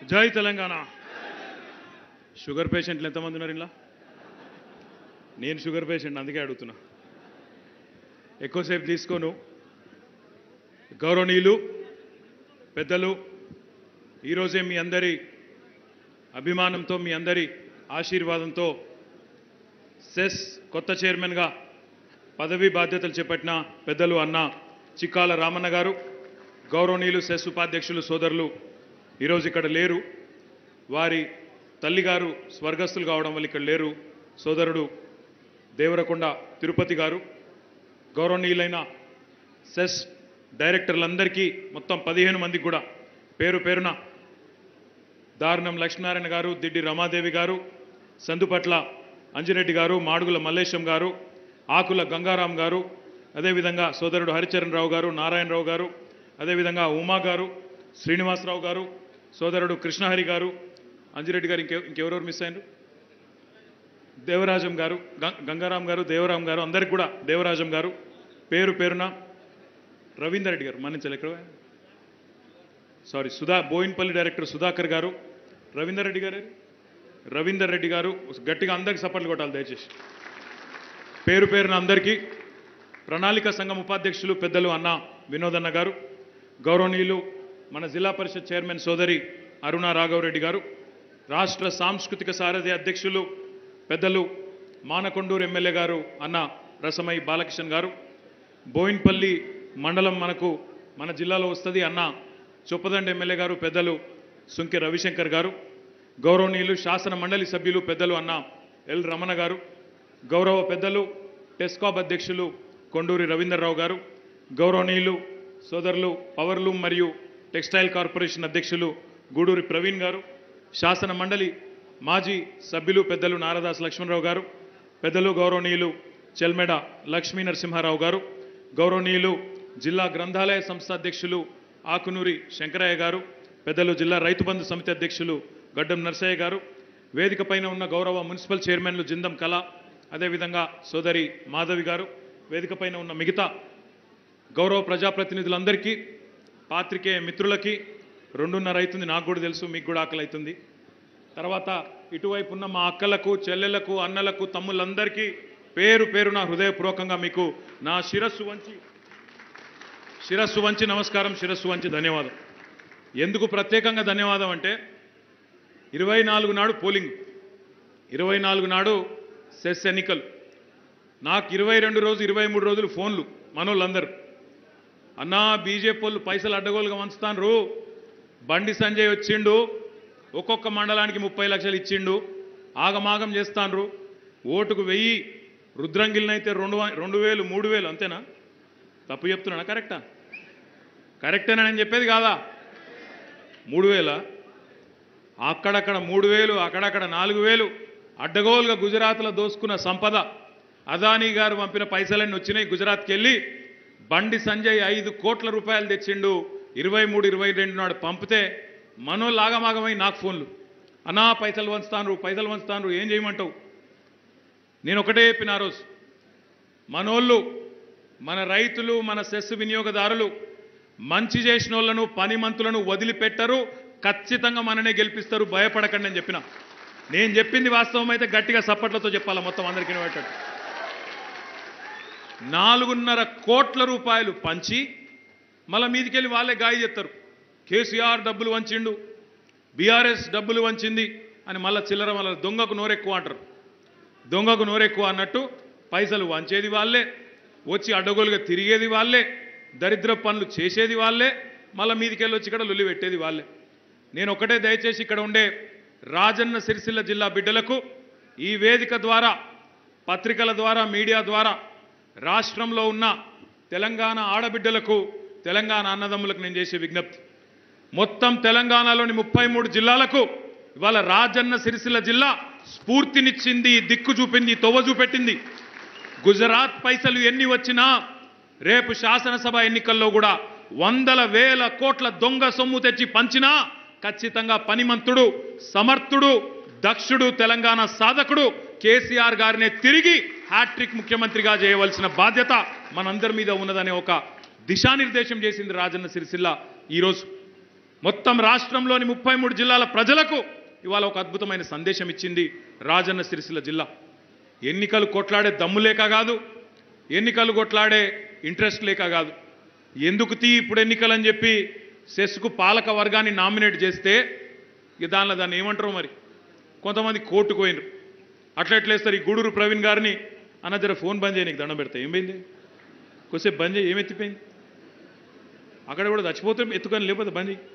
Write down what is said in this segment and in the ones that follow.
జై తెలంగాణ షుగర్ పేషెంట్లు ఎంతమంది ఉన్నారు ఇలా నేను షుగర్ పేషెంట్ అందుకే అడుగుతున్నా ఎక్కువసేపు తీసుకోను గౌరవనీయులు పెద్దలు ఈరోజే మీ అందరి అభిమానంతో మీ అందరి ఆశీర్వాదంతో సెస్ కొత్త చైర్మన్గా పదవి బాధ్యతలు చేపట్టిన పెద్దలు అన్న చిక్కాల రామన్న గారు గౌరవనీయులు సెస్ ఉపాధ్యక్షులు సోదరులు ఈరోజు ఇక్కడ లేరు వారి తల్లిగారు స్వర్గస్థులు కావడం వల్ల ఇక్కడ లేరు సోదరుడు దేవరకొండ తిరుపతి గారు గౌరవనీయులైన సెస్ డైరెక్టర్లందరికీ మొత్తం పదిహేను మందికి కూడా పేరు పేరున దారుణం లక్ష్మీనారాయణ గారు దిడ్డి రమాదేవి గారు సందుపట్ల అంజిరెడ్డి గారు మాడుగుల మల్లేశం గారు ఆకుల గంగారాం గారు అదేవిధంగా సోదరుడు హరిచరణ్ రావు గారు నారాయణరావు గారు అదేవిధంగా ఉమా గారు శ్రీనివాసరావు గారు సోదరుడు కృష్ణహరి గారు అంజిరెడ్డి గారు ఇంకె ఇంకెవరెవరు మిస్ అయినారు దేవరాజం గారు గం- గంగారాం గారు దేవరాం గారు అందరికి కూడా దేవరాజం గారు పేరు పేరున రవీందర్ రెడ్డి గారు మన్నించాలి ఎక్కడ పోయారు? సారీ సుధా బోయిన్పల్లి డైరెక్టర్ సుధాకర్ గారు రవీందర్ రెడ్డి గారు రవీందర్ రెడ్డి గారు గట్టిగా అందరికి సపోర్ట్లు కొట్టాలి దయచేసి పేరు పేరున అందరికీ ప్రణాళిక సంఘం ఉపాధ్యక్షులు పెద్దలు అన్న వినోదన్న గారు గౌరవనీయులు మన జిల్లా పరిషత్ చైర్మన్ సోదరి అరుణ రాఘవరెడ్డి గారు రాష్ట్ర సాంస్కృతిక సారథి అధ్యక్షులు పెద్దలు మానకొండూరు ఎమ్మెల్యే గారు అన్న రసమై బాలకిషన్ గారు బోయిన్పల్లి మండలం మనకు మన జిల్లాలో వస్తుంది అన్న చొప్పదండి ఎమ్మెల్యే గారు పెద్దలు సుంకె రవిశంకర్ గారు గౌరవనీయులు శాసన మండలి సభ్యులు పెద్దలు అన్న ఎల్ రమణ గారు గౌరవ పెద్దలు టెస్కాబ్ అధ్యక్షులు కొండూరి రవీందర్రావు గారు గౌరవనీయులు సోదరులు పవర్లూమ్ మరియు టెక్స్టైల్ కార్పొరేషన్ అధ్యక్షులు గూడూరి ప్రవీణ్ గారు శాసన మండలి మాజీ సభ్యులు పెద్దలు నారదాస్ లక్ష్మణరావు గారు పెద్దలు గౌరవనీయులు చెల్మెడ లక్ష్మీ నరసింహారావు గారు గౌరవనీయులు జిల్లా గ్రంథాలయ సంస్థ అధ్యక్షులు ఆకునూరి శంకరయ్య గారు పెద్దలు జిల్లా రైతు బంధు సమితి అధ్యక్షులు గడ్డం నర్సయ్య గారు వేదిక పైన ఉన్న గౌరవ మున్సిపల్ చైర్మన్లు జిందం కళ అదేవిధంగా సోదరి మాధవి గారు వేదిక పైన ఉన్న మిగతా గౌరవ ప్రజాప్రతినిధులందరికీ పాత్రికేయ మిత్రులకి రెండున్నర అవుతుంది నాకు కూడా తెలుసు మీకు కూడా ఆకలి అవుతుంది తర్వాత ఇటువైపు ఉన్న మా అక్కలకు చెల్లెలకు అన్నలకు తమ్ముళ్ళందరికీ పేరు పేరున హృదయపూర్వకంగా మీకు నా శిరస్సు వంచి శిరస్సు వంచి నమస్కారం శిరస్సు వంచి ధన్యవాదం ఎందుకు ప్రత్యేకంగా ధన్యవాదం అంటే ఇరవై నాలుగు నాడు పోలింగ్ ఇరవై నాలుగు నాడు సెస్ ఎన్నికలు నాకు ఇరవై రెండు రోజు ఇరవై మూడు రోజులు ఫోన్లు మనోళ్ళందరూ అన్నా బీజేపీ వాళ్ళు పైసలు అడ్డగోలుగా వంచుతాన్రు బండి సంజయ్ వచ్చిండు ఒక్కొక్క మండలానికి ముప్పై లక్షలు ఇచ్చిండు ఆగమాగం చేస్తాన్రు ఓటుకు వెయ్యి రుద్రంగిల్నైతే రెండు వ- రెండు వేలు మూడు వేలు అంతేనా తప్పు చెప్తున్నానా కరెక్టా కరెక్టేనా నేను చెప్పేది కాదా మూడు వేల అక్కడక్కడ మూడు వేలు అక్కడక్కడ నాలుగు వేలు అడ్డగోలుగా గుజరాత్లో దోసుకున్న సంపద అదానీ గారు పంపిన పైసలన్నీ వచ్చినాయి గుజరాత్కి వెళ్ళి బండి సంజయ్ ఐదు కోట్ల రూపాయలు తెచ్చిండు ఇరవై మూడు ఇరవై రెండు నాడు పంపితే మనోళ్ళు ఆగమాగమై నాకు ఫోన్లు అన్నా పైసలు వంచుతాను పైసలు వంచుతాను ఏం చేయమంటావు నేను ఒకటే చెప్పిన ఆ రోజు మనోళ్ళు మన రైతులు మన సెస్ వినియోగదారులు మంచి చేసిన వాళ్ళను పనిమంతులను వదిలిపెట్టరు ఖచ్చితంగా మననే గెలిపిస్తారు భయపడకండి అని చెప్పిన నేను చెప్పింది వాస్తవం అయితే గట్టిగా సప్పట్లతో చెప్పాలా మొత్తం అందరికీ వినబెట్టాడు నాలుగున్నర కోట్ల రూపాయలు పంచి మళ్ళీ మీదికెళ్ళి వాళ్ళే గాయ చెప్తారు కేసీఆర్ డబ్బులు వంచిండు బీఆర్ఎస్ డబ్బులు వంచింది అని మళ్ళీ చిల్లర మళ్ళీ దొంగకు నోరెక్కువ అంటారు దొంగకు నోరెక్కువ అన్నట్టు పైసలు వంచేది వాళ్ళే వచ్చి అడ్డగోలుగా తిరిగేది వాళ్ళే దరిద్ర పనులు చేసేది వాళ్ళే మళ్ళీ మీదికెళ్ళి వచ్చి ఇక్కడ లొల్లి పెట్టేది వాళ్ళే నేను ఒకటే దయచేసి ఇక్కడ ఉండే రాజన్న సిరిసిల్ల జిల్లా బిడ్డలకు ఈ వేదిక ద్వారా పత్రికల ద్వారా మీడియా ద్వారా రాష్ట్రంలో ఉన్న తెలంగాణ ఆడబిడ్డలకు తెలంగాణ అన్నదమ్ములకు నేను చేసే విజ్ఞప్తి మొత్తం తెలంగాణలోని ముప్పై మూడు జిల్లాలకు ఇవాళ రాజన్న సిరిసిల్ల జిల్లా స్ఫూర్తినిచ్చింది దిక్కు చూపింది తొవ్వ చూపెట్టింది గుజరాత్ పైసలు ఎన్ని వచ్చినా రేపు శాసనసభ ఎన్నికల్లో కూడా వందల వేల కోట్ల దొంగ సొమ్ము తెచ్చి పంచినా ఖచ్చితంగా పనిమంతుడు సమర్థుడు దక్షుడు తెలంగాణ సాధకుడు కేసీఆర్ గారినే తిరిగి హ్యాట్రిక్ ముఖ్యమంత్రిగా చేయవలసిన బాధ్యత మనందరి మీద ఉన్నదనే ఒక దిశానిర్దేశం చేసింది రాజన్న సిరిసిల్ల ఈరోజు మొత్తం రాష్ట్రంలోని ముప్పై మూడు జిల్లాల ప్రజలకు ఇవాళ ఒక అద్భుతమైన సందేశం ఇచ్చింది రాజన్న సిరిసిల్ల జిల్లా ఎన్నికలు కొట్లాడే దమ్ము లేక కాదు ఎన్నికలు కొట్లాడే ఇంట్రెస్ట్ లేక కాదు ఎందుకు తీ ఇప్పుడు ఎన్నికలు అని చెప్పి సెస్కు పాలక వర్గాన్ని నామినేట్ చేస్తే ఇక దానిలో దాన్ని ఏమంటారు మరి కొంతమంది కోర్టుకు పోయినరు అట్లా ఎట్లేస్తారు ఈ గూడూరు ప్రవీణ్ గారిని అన్న జర ఫోన్ బంద్ చేయి నీకు దండం పెడతా ఏమైంది కొద్దిసేపు బంద్ చేయి ఏం ఎత్తిపోయింది అక్కడ కూడా చచ్చిపోతే ఎత్తుకొని లేకపోతే బంద్ చేయి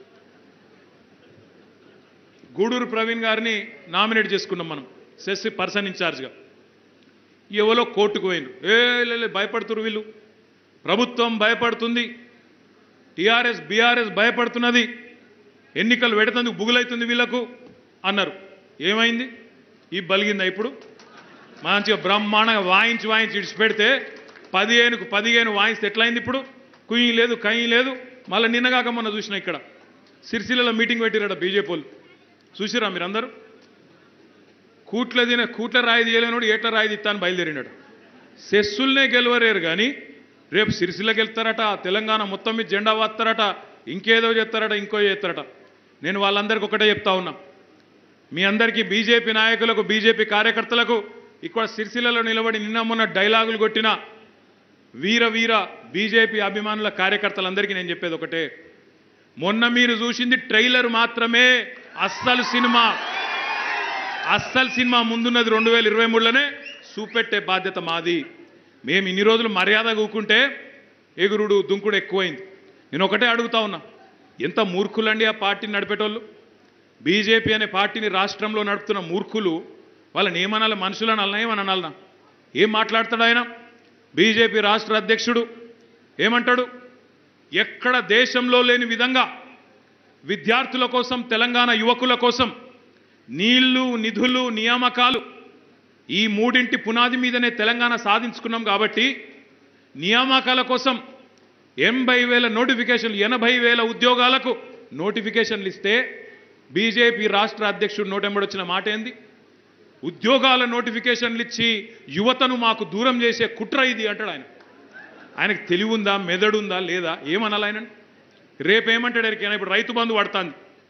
గూడూరు ప్రవీణ్ గారిని నామినేట్ చేసుకున్నాం మనం సెస్ పర్సన్ ఇన్ఛార్జ్గా ఎవరో కోర్టుకు పోయినరు ఏ లే, లే, భయపడుతురు వీళ్ళు ప్రభుత్వం భయపడుతుంది టీఆర్ఎస్ బీఆర్ఎస్ భయపడుతున్నది ఎన్నికలు పెడుతుంది బుగులైతుంది వీళ్ళకు అన్నారు ఏమైంది ఈ బలిగిందా ఇప్పుడు మంచిగా బ్రహ్మాండంగా వాయించి వాయించి ఇడిచిపెడితే పదిహేనుకు పదిహేను వాయిస్తే ఎట్లయింది ఇప్పుడు కుయ్యి లేదు కయ్యి లేదు మళ్ళీ నిన్నగాక మొన్న చూసిన ఇక్కడ సిరిసిల్లలో మీటింగ్ పెట్టిరట బీజేపీ వాళ్ళు చూసిరా మీరందరూ కూట్ల తిన కూట్ల రాయి తీయలేనోడు ఏట్ల రాయి తీస్తా అని బయలుదేరినాడు సెస్సుల్నే గెలవలేరు కానీ రేపు సిరిసిల్లకి వెళ్తారట తెలంగాణ మొత్తం మీద జెండా వాస్తారట ఇంకేదో చేస్తారట ఇంకో చేస్తారట నేను వాళ్ళందరికీ ఒకటే చెప్తా ఉన్నా మీ అందరికీ బీజేపీ నాయకులకు బీజేపీ కార్యకర్తలకు ఇక్కడ సిరిసిల్లలో నిలబడి నిన్న మొన్న డైలాగులు కొట్టిన వీర వీర బీజేపీ అభిమానుల కార్యకర్తలందరికీ నేను చెప్పేది ఒకటే మొన్న మీరు చూసింది ట్రైలర్ మాత్రమే అస్సలు సినిమా అస్సలు సినిమా ముందున్నది రెండు వేల ఇరవై మూడులోనే చూపెట్టే బాధ్యత మాది మేము ఇన్ని రోజులు మర్యాద కూకుంటే ఎగురుడు దుంకుడు ఎక్కువైంది నేను ఒకటే అడుగుతా ఉన్నా ఎంత మూర్ఖులండి ఆ పార్టీని నడిపేటోళ్ళు బీజేపీ అనే పార్టీని రాష్ట్రంలో నడుపుతున్న మూర్ఖులు వాళ్ళని ఏమనాలి మనుషులను అలా ఏమని అనాలనా ఏం మాట్లాడతాడు ఆయన బీజేపీ రాష్ట్ర అధ్యక్షుడు ఏమంటాడు ఎక్కడ దేశంలో లేని విధంగా విద్యార్థుల కోసం తెలంగాణ యువకుల కోసం నీళ్లు నిధులు నియామకాలు ఈ మూడింటి పునాది మీదనే తెలంగాణ సాధించుకున్నాం కాబట్టి నియామకాల కోసం ఎనభై వేల నోటిఫికేషన్లు ఎనభై వేల ఉద్యోగాలకు నోటిఫికేషన్లు ఇస్తే బీజేపీ రాష్ట్ర అధ్యక్షుడు నోటెంబడొచ్చిన మాట ఏంది ఉద్యోగాల నోటిఫికేషన్లు ఇచ్చి యువతను మాకు దూరం చేసే కుట్ర ఇది అంటాడు ఆయన ఆయనకు తెలివి ఉందా మెదడుందా లేదా ఏమనాలి ఆయన రేపేమంటాడు ఎరికైనా ఇప్పుడు రైతు బంధు పడుతుంది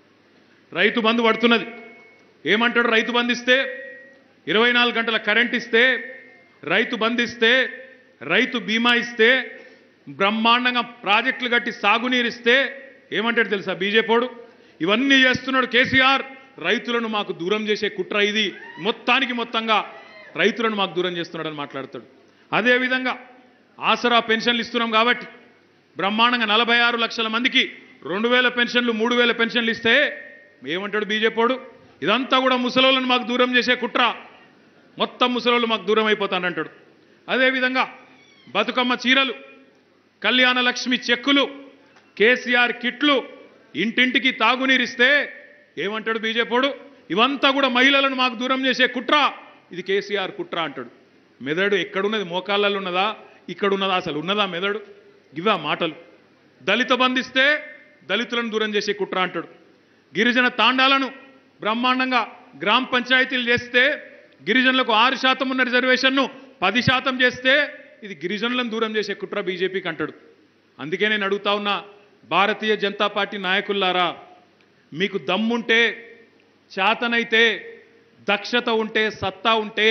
రైతు బంధు పడుతున్నది ఏమంటాడు రైతు బంధిస్తే ఇరవై నాలుగు గంటల కరెంట్ ఇస్తే రైతు బంధిస్తే రైతు బీమా ఇస్తే బ్రహ్మాండంగా ప్రాజెక్టులు కట్టి సాగునీరు ఇస్తే ఏమంటాడు తెలుసా బీజేపీడు ఇవన్నీ చేస్తున్నాడు కేసీఆర్ రైతులను మాకు దూరం చేసే కుట్ర ఇది మొత్తానికి మొత్తంగా రైతులను మాకు దూరం చేస్తున్నాడని మాట్లాడతాడు అదేవిధంగా ఆసరా పెన్షన్లు ఇస్తున్నాం కాబట్టి బ్రహ్మాండంగా నలభై ఆరు లక్షల మందికి రెండు వేల పెన్షన్లు మూడు వేల పెన్షన్లు ఇస్తే ఏమంటాడు బీజేపీడు ఇదంతా కూడా ముసలోళ్ళని మాకు దూరం చేసే కుట్ర మొత్తం ముసలోళ్ళు మాకు దూరం అయిపోతానంటాడు అదేవిధంగా బతుకమ్మ చీరలు కళ్యాణ లక్ష్మి చెక్కులు కేసీఆర్ కిట్లు ఇంటింటికి తాగునీరిస్తే ఏమంటాడు బీజేపీడు ఇవంతా కూడా మహిళలను మాకు దూరం చేసే కుట్ర ఇది కేసీఆర్ కుట్ర అంటాడు మెదడు ఎక్కడున్నది మోకాళ్ళలో ఉన్నదా ఇక్కడ ఉన్నదా అసలు ఉన్నదా మెదడు ఇవా మాటలు దళిత బంధిస్తే దళితులను దూరం చేసే కుట్ర అంటాడు గిరిజన తాండాలను బ్రహ్మాండంగా గ్రామ పంచాయతీలు చేస్తే గిరిజనులకు ఆరు శాతం ఉన్న రిజర్వేషన్ను పది శాతం చేస్తే ఇది గిరిజనులను దూరం చేసే కుట్ర బీజేపీకి అంటాడు అందుకే నేను అడుగుతా ఉన్నా భారతీయ జనతా పార్టీ నాయకుల్లారా మీకు దమ్ముంటే చేతనైతే దక్షత ఉంటే సత్తా ఉంటే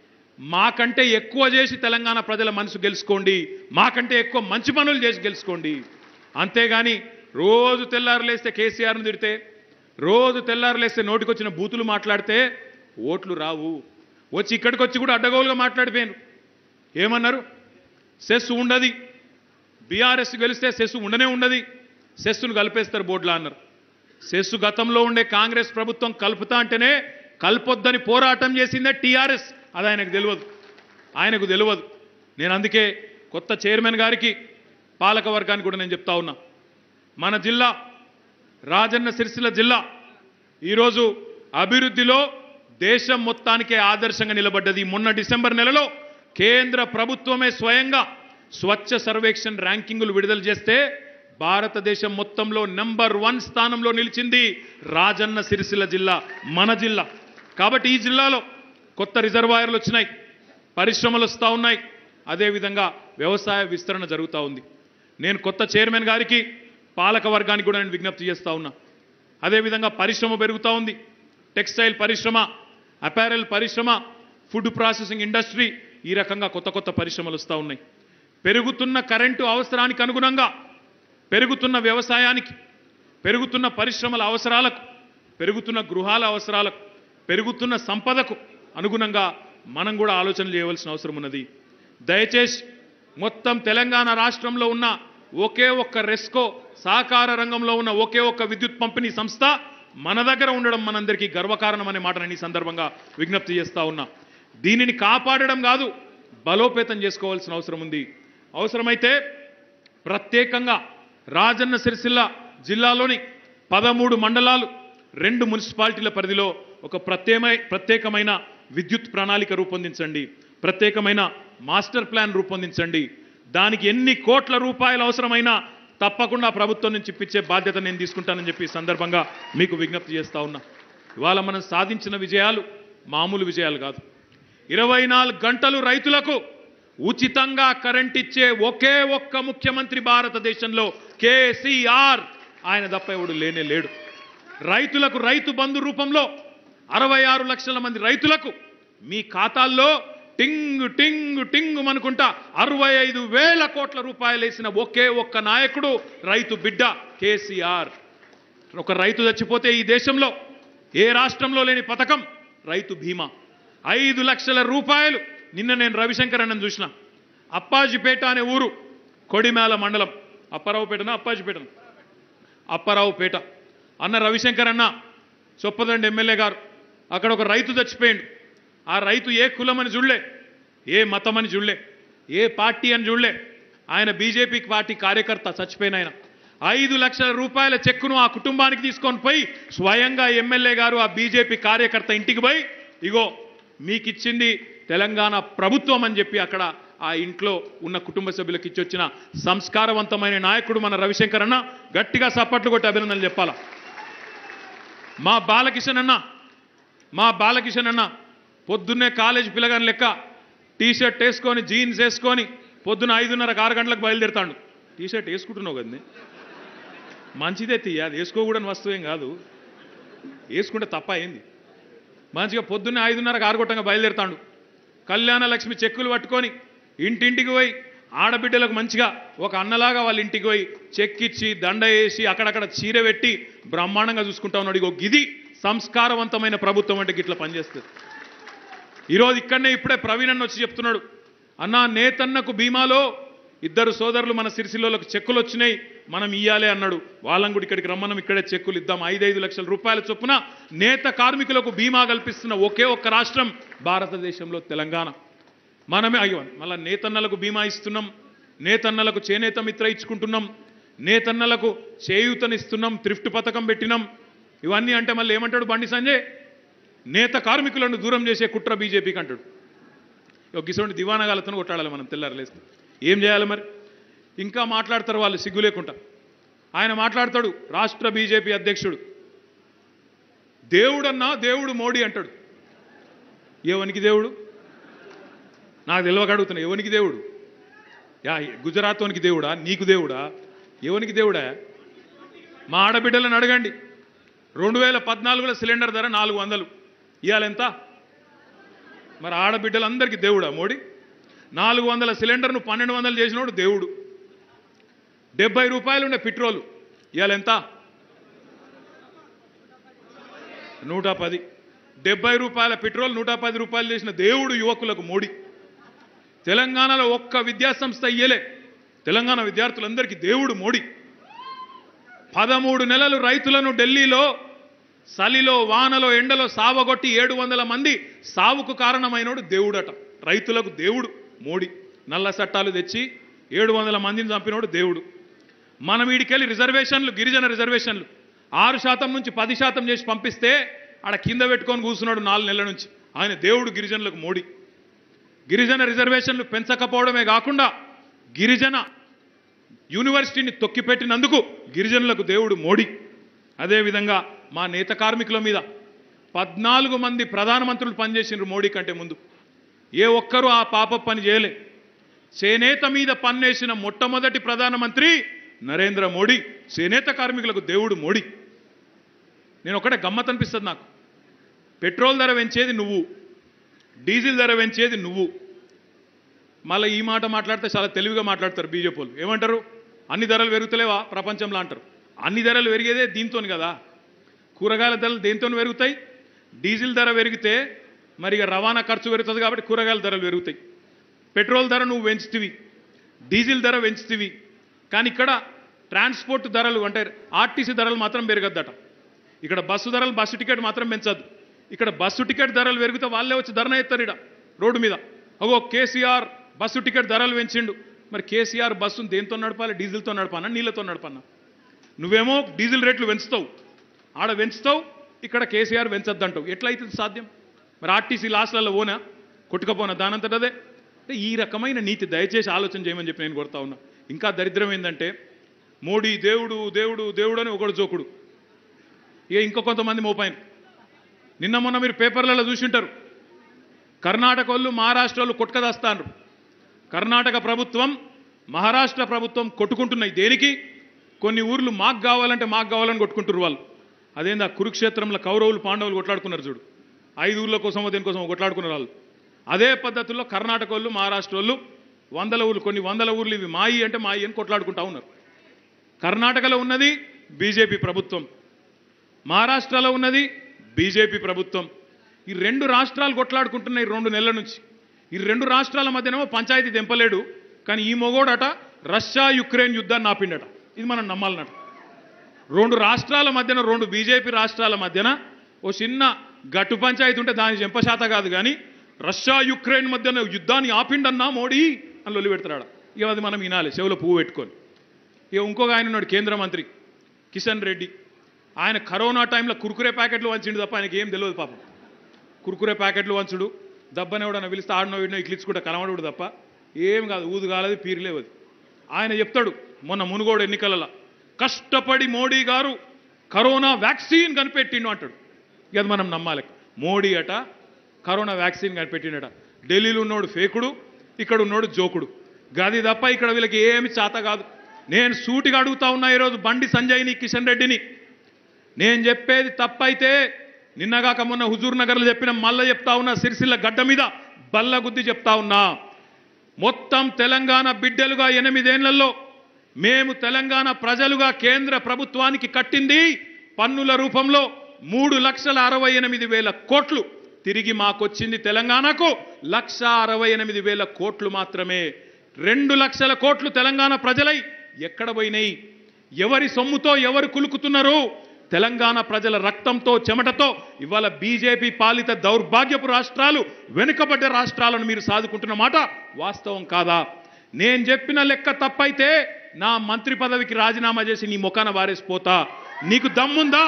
మాకంటే ఎక్కువ చేసి తెలంగాణ ప్రజల మనసు గెలుచుకోండి మాకంటే ఎక్కువ మంచి పనులు చేసి గెలుచుకోండి అంతేగాని రోజు తెల్లారులేస్తే కేసీఆర్ను తిడితే రోజు తెల్లారులేస్తే నోటికొచ్చిన బూతులు మాట్లాడితే ఓట్లు రావు వచ్చి ఇక్కడికి వచ్చి కూడా అడ్డగోలుగా మాట్లాడిపోయాను ఏమన్నారు సెస్ ఉండది బీఆర్ఎస్ గెలిస్తే సెస్ ఉండనే ఉండది సెస్సును కలిపేస్తారు బోర్డులా అన్నారు సెస్సు గతంలో ఉండే కాంగ్రెస్ ప్రభుత్వం కలుపుతా అంటేనే కల్పొద్దని పోరాటం చేసిందే టీఆర్ఎస్ అది ఆయనకు తెలియదు ఆయనకు తెలియదు నేను అందుకే కొత్త చైర్మన్ గారికి పాలక వర్గానికి కూడా నేను చెప్తా ఉన్నా మన జిల్లా రాజన్న సిరిసిల్ల జిల్లా ఈరోజు అభివృద్ధిలో దేశం మొత్తానికే ఆదర్శంగా నిలబడ్డది మొన్న డిసెంబర్ నెలలో కేంద్ర ప్రభుత్వమే స్వయంగా స్వచ్ఛ సర్వేక్షణ్ ర్యాంకింగులు విడుదల చేస్తే భారతదేశం మొత్తంలో నెంబర్ వన్ స్థానంలో నిలిచింది రాజన్న సిరిసిల్ల జిల్లా మన జిల్లా కాబట్టి ఈ జిల్లాలో కొత్త రిజర్వాయర్లు వచ్చినాయి పరిశ్రమలు వస్తూ ఉన్నాయి అదేవిధంగా వ్యవసాయ విస్తరణ జరుగుతూ ఉంది నేను కొత్త చైర్మన్ గారికి పాలక వర్గానికి కూడా నేను విజ్ఞప్తి చేస్తా ఉన్నా అదేవిధంగా పరిశ్రమ పెరుగుతూ ఉంది టెక్స్టైల్ పరిశ్రమ అపారెల్ పరిశ్రమ ఫుడ్ ప్రాసెసింగ్ ఇండస్ట్రీ ఈ రకంగా కొత్త కొత్త పరిశ్రమలు వస్తూ ఉన్నాయి పెరుగుతున్న కరెంటు అవసరానికి అనుగుణంగా పెరుగుతున్న వ్యవసాయానికి పెరుగుతున్న పరిశ్రమల అవసరాలకు పెరుగుతున్న గృహాల అవసరాలకు పెరుగుతున్న సంపదకు అనుగుణంగా మనం కూడా ఆలోచన చేయవలసిన అవసరం ఉన్నది దయచేసి మొత్తం తెలంగాణ రాష్ట్రంలో ఉన్న ఒకే ఒక్క రెస్కో సహకార రంగంలో ఉన్న ఒకే ఒక్క విద్యుత్ పంపిణీ సంస్థ మన దగ్గర ఉండడం మనందరికీ గర్వకారణం అనే మాట నేను ఈ సందర్భంగా విజ్ఞప్తి చేస్తా ఉన్నా దీనిని కాపాడడం కాదు బలోపేతం చేసుకోవాల్సిన అవసరం ఉంది అవసరమైతే ప్రత్యేకంగా రాజన్న సిరిసిల్ల జిల్లాలోని పదమూడు మండలాలు రెండు మున్సిపాలిటీల పరిధిలో ఒక ప్రత్యేకమై ప్రత్యేకమైన విద్యుత్ ప్రణాళిక రూపొందించండి ప్రత్యేకమైన మాస్టర్ ప్లాన్ రూపొందించండి దానికి ఎన్ని కోట్ల రూపాయలు అవసరమైనా తప్పకుండా ప్రభుత్వం నుంచి ఇప్పించే బాధ్యత నేను తీసుకుంటానని చెప్పి ఈ సందర్భంగా మీకు విజ్ఞప్తి చేస్తా ఉన్నా ఇవాళ మనం సాధించిన విజయాలు మామూలు విజయాలు కాదు ఇరవై నాలుగు గంటలు రైతులకు ఉచితంగా కరెంట్ ఇచ్చే ఒకే ఒక్క ముఖ్యమంత్రి భారతదేశంలో కేసీఆర్ ఆయన తప్ప ఎవడు లేనే లేడు రైతులకు రైతు బంధు రూపంలో అరవై ఆరు లక్షల మంది రైతులకు మీ ఖాతాల్లో టింగ్ టింగ్ టింగ్ అనుకుంటా అరవై ఐదు వేల కోట్ల రూపాయలు వేసిన ఒకే ఒక్క నాయకుడు రైతు బిడ్డ కేసీఆర్ ఒక రైతు చచ్చిపోతే ఈ దేశంలో ఏ రాష్ట్రంలో లేని పథకం రైతు బీమా ఐదు లక్షల రూపాయలు నిన్న నేను రవిశంకర్ అన్నను చూసిన అప్పాజిపేట అనే ఊరు కొడిమేల మండలం అప్పారావుపేటనా అప్పాజిపేటనా అప్పారావుపేట అన్న రవిశంకర్ అన్న చొప్పదండి ఎమ్మెల్యే గారు అక్కడ ఒక రైతు చచ్చిపోయిండు ఆ రైతు ఏ కులం అని చూడలే ఏ మతం అని చూడలే ఏ పార్టీ అని చూడలే ఆయన బీజేపీ పార్టీ కార్యకర్త చచ్చిపోయిన ఆయన ఐదు లక్షల రూపాయల చెక్కును ఆ కుటుంబానికి తీసుకొని పోయి స్వయంగా ఎమ్మెల్యే గారు ఆ బీజేపీ కార్యకర్త ఇంటికి పోయి ఇగో మీకు ఇచ్చింది తెలంగాణ ప్రభుత్వం అని చెప్పి అక్కడ ఆ ఇంట్లో ఉన్న కుటుంబ సభ్యులకు ఇచ్చొచ్చిన సంస్కారవంతమైన నాయకుడు మన రవిశంకర్ అన్న గట్టిగా సప్పట్లు కొట్టి అభినందనలు చెప్పాలా మా బాలకిషన్ అన్న మా బాలకిషన్ అన్న పొద్దున్నే కాలేజ్ పిల్లగాని లెక్క టీ షర్ట్ వేసుకొని జీన్స్ వేసుకొని పొద్దున్న ఐదున్నరకు ఆరు గంటలకు బయలుదేరుతాడు టీ షర్ట్ వేసుకుంటున్నావు కదండి మంచిదే తీయ అది వేసుకోకూడని వస్తువు ఏం కాదు వేసుకుంటే తప్ప అయింది మంచిగా పొద్దున్నే ఐదున్నరకు ఆరుగొట్టంగా బయలుదేరుతాడు కళ్యాణ లక్ష్మి చెక్కులు పట్టుకొని ఇంటింటికి పోయి ఆడబిడ్డలకు మంచిగా ఒక అన్నలాగా వాళ్ళ ఇంటికి పోయి చెక్కిచ్చి దండ వేసి అక్కడక్కడ చీర పెట్టి బ్రహ్మాండంగా చూసుకుంటా ఉన్నాడు ఇగో గిది సంస్కారవంతమైన ప్రభుత్వం అంటే గిట్ల పనిచేస్తుంది ఈరోజు ఇక్కడనే ఇప్పుడే ప్రవీణ్ అన్న వచ్చి చెప్తున్నాడు అన్నా నేతన్నకు బీమాలో ఇద్దరు సోదరులు మన సిరిసిల్లోలకు చెక్కులు వచ్చినాయి మనం ఇయ్యాలే అన్నాడు వాళ్ళని కూడా ఇక్కడికి రమ్మనం ఇక్కడే చెక్కులు ఇద్దాం ఐదైదు లక్షల రూపాయల చొప్పున నేత కార్మికులకు బీమా కల్పిస్తున్న ఒకే ఒక్క రాష్ట్రం భారతదేశంలో తెలంగాణ మనమే అయ్యో మళ్ళీ నేతన్నలకు బీమా ఇస్తున్నాం నేతన్నలకు చేనేత మిత్ర ఇచ్చుకుంటున్నాం నేతన్నలకు చేయూతనిస్తున్నాం థ్రిఫ్ట్ పథకం పెట్టినాం ఇవన్నీ అంటే మళ్ళీ ఏమంటాడు బండి సంజయ్ నేత కార్మికులను దూరం చేసే కుట్ర బీజేపీకి అంటాడు ఒక ఇటువంటి దివానగాలతో కొట్టాడాలి మనం తెల్లారలేస్తే ఏం చేయాలి మరి ఇంకా మాట్లాడతారు వాళ్ళు సిగ్గు లేకుండా ఆయన మాట్లాడతాడు రాష్ట్ర బీజేపీ అధ్యక్షుడు దేవుడన్నా దేవుడు మోడీ అంటాడు ఎవనికి దేవుడు నాకు తెలియక అడుగుతున్నా ఎవనికి దేవుడు యా గుజరాత్లోనికి దేవుడా నీకు దేవుడా ఎవనికి దేవుడా మా ఆడబిడ్డలను అడగండి రెండు వేల పద్నాలుగులో సిలిండర్ ధర నాలుగు వందలు ఇవాళ ఎంత మరి ఆడబిడ్డలందరికీ దేవుడా మోడీ నాలుగు వందల సిలిండర్ను పన్నెండు వందలు చేసినోడు దేవుడు డెబ్బై రూపాయలు ఉండే పెట్రోలు ఇవాళ ఎంత నూట పది డెబ్బై రూపాయల పెట్రోల్ నూట పది రూపాయలు చేసిన దేవుడు యువకులకు మోడీ తెలంగాణలో ఒక్క విద్యాసంస్థ ఇయ్యలే తెలంగాణ విద్యార్థులందరికీ దేవుడు మోడీ పదమూడు నెలలు రైతులను ఢిల్లీలో చలిలో వానలో ఎండలో సావగొట్టి ఏడు వందల మంది సావుకు కారణమైనోడు దేవుడట రైతులకు దేవుడు మోడీ నల్ల చట్టాలు తెచ్చి ఏడు వందల మందిని చంపినోడు దేవుడు మనం వీడికెళ్ళి రిజర్వేషన్లు గిరిజన రిజర్వేషన్లు ఆరు శాతం నుంచి పది శాతం చేసి పంపిస్తే ఆడ కింద పెట్టుకొని కూర్చున్నాడు నాలుగు నెలల నుంచి ఆయన దేవుడు గిరిజనులకు మోడీ గిరిజన రిజర్వేషన్లు పెంచకపోవడమే కాకుండా గిరిజన యూనివర్సిటీని తొక్కిపెట్టినందుకు గిరిజనులకు దేవుడు మోడీ అదేవిధంగా మా నేత కార్మికుల మీద పద్నాలుగు మంది ప్రధానమంత్రులు పనిచేసినారు మోడీ కంటే ముందు ఏ ఒక్కరూ ఆ పాప పని చేయలే చేనేత మీద పన్నేసిన మొట్టమొదటి ప్రధానమంత్రి నరేంద్ర మోడీ చేనేత కార్మికులకు దేవుడు మోడీ నేను ఒకటే గమ్మత్ అనిపిస్తుంది నాకు పెట్రోల్ ధర పెంచేది నువ్వు డీజిల్ ధర పెంచేది నువ్వు మళ్ళీ ఈ మాట మాట్లాడితే చాలా తెలివిగా మాట్లాడతారు బీజేపీ వాళ్ళు ఏమంటారు అన్ని ధరలు పెరుగుతలేవా ప్రపంచంలో అంటారు అన్ని ధరలు పెరిగేదే దీంతో కదా కూరగాయల ధరలు దేంతో పెరుగుతాయి డీజిల్ ధర పెరిగితే మరి ఇక రవాణా ఖర్చు పెరుగుతుంది కాబట్టి కూరగాయల ధరలు పెరుగుతాయి పెట్రోల్ ధర నువ్వు పెంచుతివి డీజిల్ ధర పెంచుతివి కానీ ఇక్కడ ట్రాన్స్పోర్ట్ ధరలు అంటే ఆర్టీసీ ధరలు మాత్రం పెరగద్దట ఇక్కడ బస్సు ధరలు బస్సు టికెట్ మాత్రం పెంచద్దు ఇక్కడ బస్సు టికెట్ ధరలు పెరిగితే వాళ్ళే వచ్చి ధరణ ఎత్తారు ఇక్కడ రోడ్డు మీద అగో కేసీఆర్ బస్సు టికెట్ ధరలు పెంచిండు మరి కేసీఆర్ బస్సును దేంతో నడపాలి డీజిల్తో నడపానా నీళ్ళతో నడపన్నా నువ్వేమో డీజిల్ రేట్లు పెంచుతావు ఆడ పెంచుతావు ఇక్కడ కేసీఆర్ పెంచొద్దంటావు ఎట్లయితుంది సాధ్యం మరి ఆర్టీసీ లాస్లలో ఓనా కొట్టుకపోనా దానంతటదే అంటే ఈ రకమైన నీతి దయచేసి ఆలోచన చేయమని చెప్పి నేను కొడతా ఉన్నా ఇంకా దరిద్రం ఏంటంటే మోడీ దేవుడు దేవుడు దేవుడు అని ఒకడు జోకుడు ఇక ఇంకో కొంతమంది మోపాయిన నిన్న మొన్న మీరు పేపర్లలో చూసింటారు కర్ణాటక వాళ్ళు మహారాష్ట్ర వాళ్ళు కొట్టుకదాస్తాను కర్ణాటక ప్రభుత్వం మహారాష్ట్ర ప్రభుత్వం కొట్టుకుంటున్నాయి దేనికి కొన్ని ఊర్లు మాకు కావాలంటే మాకు కావాలని కొట్టుకుంటారు వాళ్ళు అదేందా కురుక్షేత్రంలో కౌరవులు పాండవులు కొట్లాడుకున్నారు చూడు ఐదు ఊర్ల కోసం దేనికోసం కొట్లాడుకున్నారు వాళ్ళు అదే పద్ధతుల్లో కర్ణాటక వాళ్ళు మహారాష్ట్ర వాళ్ళు వందల ఊర్లు కొన్ని వందల ఊర్లు ఇవి మాయి అంటే మాయి అని కొట్లాడుకుంటా ఉన్నారు కర్ణాటకలో ఉన్నది బీజేపీ ప్రభుత్వం మహారాష్ట్రలో ఉన్నది బీజేపీ ప్రభుత్వం ఈ రెండు రాష్ట్రాలు కొట్లాడుకుంటున్నాయి రెండు నెలల నుంచి ఈ రెండు రాష్ట్రాల మధ్యనేమో పంచాయతీ తెంపలేడు కానీ ఈ మొగోడట రష్యా యుక్రెయిన్ యుద్ధాన్ని ఆపిండట ఇది మనం నమ్మాలన్నట రెండు రాష్ట్రాల మధ్యన రెండు బీజేపీ రాష్ట్రాల మధ్యన ఓ చిన్న గట్టు పంచాయతీ ఉంటే దాని చెంపశాత కాదు కానీ రష్యా యుక్రెయిన్ మధ్యన యుద్ధాన్ని ఆపిండన్నా మోడీ అని లొల్లి పెడతాడు ఇక అది మనం వినాలి చెవులో పువ్వు పెట్టుకొని ఇక ఇంకొక ఆయన ఉన్నాడు కేంద్ర మంత్రి కిషన్ రెడ్డి ఆయన కరోనా టైంలో కురుకురే ప్యాకెట్లు వంచిండు తప్ప ఆయనకి ఏం తెలియదు పాపం కురుకురే ప్యాకెట్లు వంచుడు దబ్బని ఎవడన్నా పిలిస్తే ఆడనో వీడినో ఇక్లిచ్చుకుంటే కలవడుడు తప్ప ఏం కాదు ఊదు కాలేదు పీరులేవు అది ఆయన చెప్తాడు మొన్న మునుగోడు ఎన్నికలలో కష్టపడి మోడీ గారు కరోనా వ్యాక్సిన్ కనిపెట్టిండు అంటాడు ఇక అది మనం నమ్మాలి మోడీ అట కరోనా వ్యాక్సిన్ కనిపెట్టిండట ఢిల్లీలో ఉన్నోడు ఫేకుడు ఇక్కడ ఉన్నోడు జోకుడు గది తప్ప ఇక్కడ వీళ్ళకి ఏమి చేత కాదు నేను సూటిగా అడుగుతా ఉన్నా ఈరోజు బండి సంజయ్ని కిషన్ రెడ్డిని నేను చెప్పేది తప్పైతే నిన్నగాక మొన్న హుజూర్ నగర్లో చెప్పిన మళ్ళా చెప్తా ఉన్నా సిరిసిల్ల గడ్డ మీద బల్ల గుద్ది చెప్తా ఉన్నా మొత్తం తెలంగాణ బిడ్డలుగా ఎనిమిదేళ్లలో మేము తెలంగాణ ప్రజలుగా కేంద్ర ప్రభుత్వానికి కట్టింది పన్నుల రూపంలో మూడు లక్షల అరవై ఎనిమిది వేల కోట్లు తిరిగి మాకొచ్చింది తెలంగాణకు లక్ష అరవై ఎనిమిది వేల కోట్లు మాత్రమే రెండు లక్షల కోట్లు తెలంగాణ ప్రజలై ఎక్కడ పోయినాయి ఎవరి సొమ్ముతో ఎవరు కులుకుతున్నారు తెలంగాణ ప్రజల రక్తంతో చెమటతో ఇవాళ బీజేపీ పాలిత దౌర్భాగ్యపు రాష్ట్రాలు వెనుకబడ్డ రాష్ట్రాలను మీరు సాదుకుంటున్న మాట వాస్తవం కాదా నేను చెప్పిన లెక్క తప్పైతే నా మంత్రి పదవికి రాజీనామా చేసి నీ ముఖాన వారేసిపోతా నీకు దమ్ముందా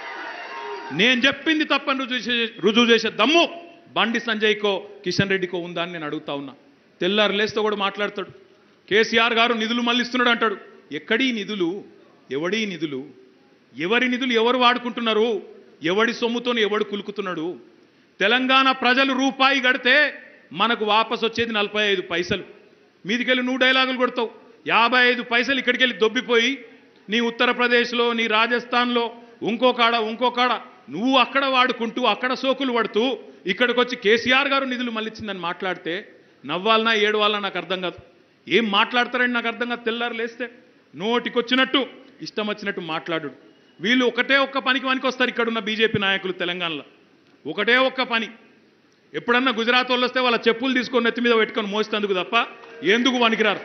నేను చెప్పింది తప్పని రుజువు చేసే రుజువు చేసే దమ్ము బండి సంజయ్కో కిషన్ రెడ్డికో ఉందా అని నేను అడుగుతా ఉన్నా తెల్లారు లేస్తే కూడా మాట్లాడతాడు కేసీఆర్ గారు నిధులు మళ్ళిస్తున్నాడు అంటాడు ఎక్కడీ నిధులు ఎవడీ నిధులు ఎవరి నిధులు ఎవరు వాడుకుంటున్నారు ఎవడి సొమ్ముతోని ఎవడు కులుకుతున్నాడు తెలంగాణ ప్రజలు రూపాయి కడితే మనకు వాపస్ వచ్చేది నలభై ఐదు పైసలు మీదికెళ్ళి నువ్వు డైలాగులు కొడతావు యాభై ఐదు పైసలు ఇక్కడికి వెళ్ళి దొబ్బిపోయి నీ ఉత్తరప్రదేశ్లో నీ రాజస్థాన్లో ఇంకో కాడ ఇంకో కాడ నువ్వు అక్కడ వాడుకుంటూ అక్కడ సోకులు పడుతూ ఇక్కడికి వచ్చి కేసీఆర్ గారు నిధులు మళ్ళిచ్చిందని మాట్లాడితే నవ్వాలనా ఏడవాలనా నాకు అర్థం కాదు ఏం మాట్లాడతారని నాకు అర్థం కాదు తెల్లారు లేస్తే నోటికొచ్చినట్టు ఇష్టం వచ్చినట్టు మాట్లాడు వీళ్ళు ఒకటే ఒక్క పనికి పనికి వస్తారు ఇక్కడున్న బీజేపీ నాయకులు తెలంగాణలో ఒకటే ఒక్క పని ఎప్పుడన్నా గుజరాత్ వాళ్ళు వస్తే వాళ్ళ చెప్పులు తీసుకొని నెత్తి మీద పెట్టుకొని మోసేందుకు తప్ప ఎందుకు పనికిరారు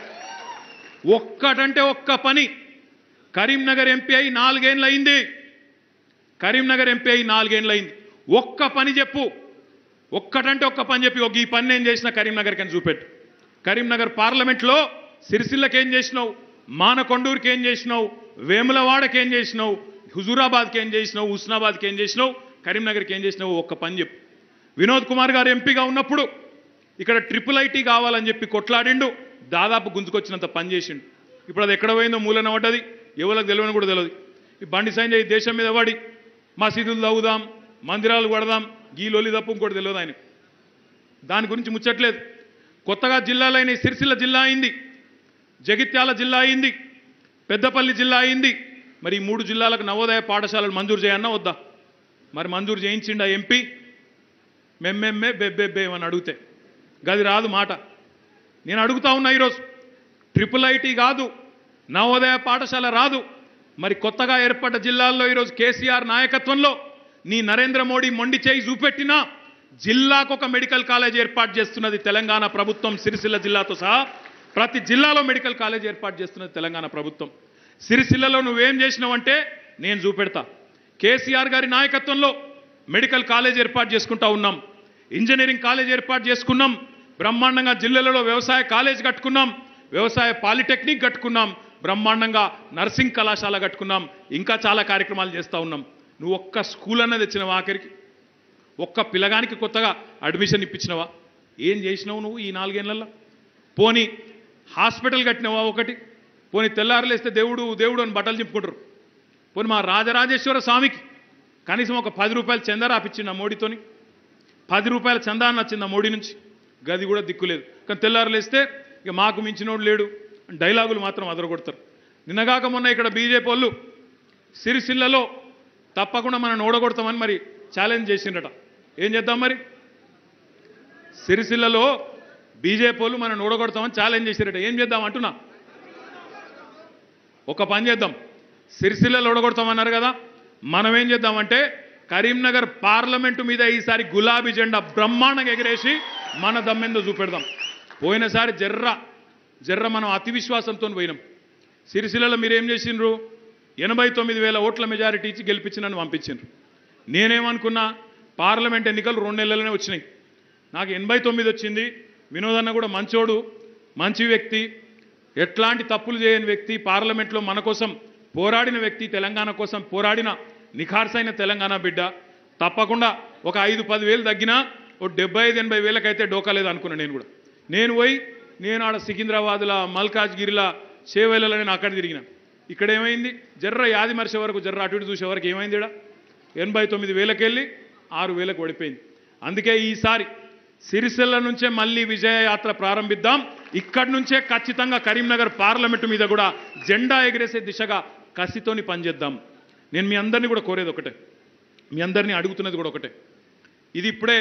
ఒక్కటంటే ఒక్క పని కరీంనగర్ ఎంపీ అయి నాలుగేళ్ళు అయింది కరీంనగర్ ఎంపీ అయి నాలుగేళ్ళు అయింది ఒక్క పని చెప్పు ఒక్కటంటే ఒక్క పని చెప్పి ఒక ఈ పని నేను చేసిన కరీంనగర్కి అని చూపెట్టు కరీంనగర్ పార్లమెంట్లో సిరిసిల్లకి ఏం చేసినావు మానకొండూరుకి ఏం చేసినావు వేములవాడకి ఏం చేసినావు హుజూరాబాద్కి ఏం చేసినావు హుస్నాబాద్కి ఏం చేసినావు కరీంనగర్కి ఏం చేసినావు ఒక్క పని చెప్పు వినోద్ కుమార్ గారు ఎంపీగా ఉన్నప్పుడు ఇక్కడ ట్రిపుల్ ఐటీ కావాలని చెప్పి కొట్లాడిండు దాదాపు గుంజుకొచ్చినంత పని చేసిండు ఇప్పుడు అది ఎక్కడ పోయిందో మూలన పడ్డది ఎవరికి తెలియని కూడా తెలియదు ఈ బండి సంజయ్ దేశం మీద పడి మసీదులు తవ్వుదాం మందిరాలు కొడదాం గీ లొల్లి తప్ప ఇంకోటి తెలియదు ఆయన దాని గురించి ముచ్చట్లేదు కొత్తగా జిల్లాలైన సిరిసిల్ల జిల్లా అయింది జగిత్యాల జిల్లా అయింది పెద్దపల్లి జిల్లా అయింది మరి ఈ మూడు జిల్లాలకు నవోదయ పాఠశాలలు మంజూరు చేయన్నా వద్దా మరి మంజూరు చేయించిండా ఎంపీ మెమ్మెమ్మే బెబ్బెబ్బే అని అడిగితే గది రాదు మాట నేను అడుగుతా ఉన్నా ఈరోజు ట్రిపుల్ ఐటీ కాదు నవోదయ పాఠశాల రాదు మరి కొత్తగా ఏర్పడ్డ జిల్లాల్లో ఈరోజు కేసీఆర్ నాయకత్వంలో నీ నరేంద్ర మోడీ మొండి చేయి చూపెట్టినా జిల్లాకు ఒక మెడికల్ కాలేజ్ ఏర్పాటు చేస్తున్నది తెలంగాణ ప్రభుత్వం సిరిసిల్ల జిల్లాతో సహా ప్రతి జిల్లాలో మెడికల్ కాలేజ్ ఏర్పాటు చేస్తున్నది తెలంగాణ ప్రభుత్వం సిరిసిల్లలో నువ్వేం చేసినావంటే నేను చూపెడతా కేసీఆర్ గారి నాయకత్వంలో మెడికల్ కాలేజ్ ఏర్పాటు చేసుకుంటా ఉన్నాం ఇంజనీరింగ్ కాలేజ్ ఏర్పాటు చేసుకున్నాం బ్రహ్మాండంగా జిల్లాలలో వ్యవసాయ కాలేజ్ కట్టుకున్నాం వ్యవసాయ పాలిటెక్నిక్ కట్టుకున్నాం బ్రహ్మాండంగా నర్సింగ్ కళాశాల కట్టుకున్నాం ఇంకా చాలా కార్యక్రమాలు చేస్తూ ఉన్నాం నువ్వు ఒక్క స్కూల్ అన్నది తెచ్చినవా ఆఖరికి ఒక్క పిల్లగానికి కొత్తగా అడ్మిషన్ ఇప్పించినవా ఏం చేసినావు నువ్వు ఈ నాలుగేళ్లలో పోనీ హాస్పిటల్ కట్టినవా ఒకటి పోనీ తెల్లారులేస్తే దేవుడు దేవుడు అని బట్టలు చెప్పుకుంటారు పోనీ మా రాజరాజేశ్వర స్వామికి కనీసం ఒక పది రూపాయలు చందా రాపిచ్చిండు ఆ మోడీతోని పది రూపాయల చందా అని వచ్చింది ఆ మోడీ నుంచి గది కూడా దిక్కులేదు కానీ తెల్లారులేస్తే ఇక మాకు మించినోడు లేడు అని డైలాగులు మాత్రం అదరగొడతారు నిన్నగాక మొన్న ఇక్కడ బీజేపీ వాళ్ళు సిరిసిల్లలో తప్పకుండా మనం ఓడగొడతామని మరి ఛాలెంజ్ చేసిండట ఏం చేద్దాం మరి సిరిసిల్లలో బీజేపీ వాళ్ళు మనం ఓడగొడతామని ఛాలెంజ్ చేసిరట ఏం చేద్దాం అంటున్నా ఒక పని చేద్దాం సిరిసిల్లలో ఓడగొడతామన్నారు కదా మనం ఏం చేద్దామంటే కరీంనగర్ పార్లమెంటు మీద ఈసారి గులాబీ జెండా బ్రహ్మాండంగా ఎగిరేసి మన దమ్మెందో చూపెడదాం పోయినసారి జర్ర జర్ర మనం అతి విశ్వాసంతో పోయినాం సిరిసిల్లలో మీరేం చేసిండ్రు ఎనభై తొమ్మిది వేల ఓట్ల మెజారిటీ ఇచ్చి గెలిపించి నన్ను పంపించిండ్రు నేనేమనుకున్నా పార్లమెంట్ ఎన్నికలు రెండు నెలలనే వచ్చినాయి నాకు ఎనభై తొమ్మిది వచ్చింది వినోదన్న కూడా మంచోడు మంచి వ్యక్తి ఎట్లాంటి తప్పులు చేయని వ్యక్తి పార్లమెంట్లో మన కోసం పోరాడిన వ్యక్తి తెలంగాణ కోసం పోరాడిన నిఖార్సైన తెలంగాణ బిడ్డ తప్పకుండా ఒక ఐదు పది వేలు తగ్గినా ఓ డెబ్బై ఐదు ఎనభై వేలకైతే డోకాలేదు అనుకున్నా నేను కూడా నేను పోయి నేను ఆడ సికింద్రాబాద్లో మల్కాజ్గిరిలా చేవేలలో నేను అక్కడ తిరిగిన ఇక్కడ ఏమైంది జర్ర యాది మరిసే వరకు జర్ర అటు ఇటు చూసే వరకు ఏమైంది ఇక్కడ ఎనభై తొమ్మిది వేలకెళ్ళి ఆరు వేలకు ఓడిపోయింది అందుకే ఈసారి సిరిసిల్ల నుంచే మళ్ళీ విజయయాత్ర ప్రారంభిద్దాం ఇక్కడి నుంచే ఖచ్చితంగా కరీంనగర్ పార్లమెంటు మీద కూడా జెండా ఎగిరేసే దిశగా కసితోని పనిచేద్దాం నేను మీ అందరినీ కూడా కోరేది ఒకటే మీ అందరినీ అడుగుతున్నది కూడా ఒకటే ఇది ఇప్పుడే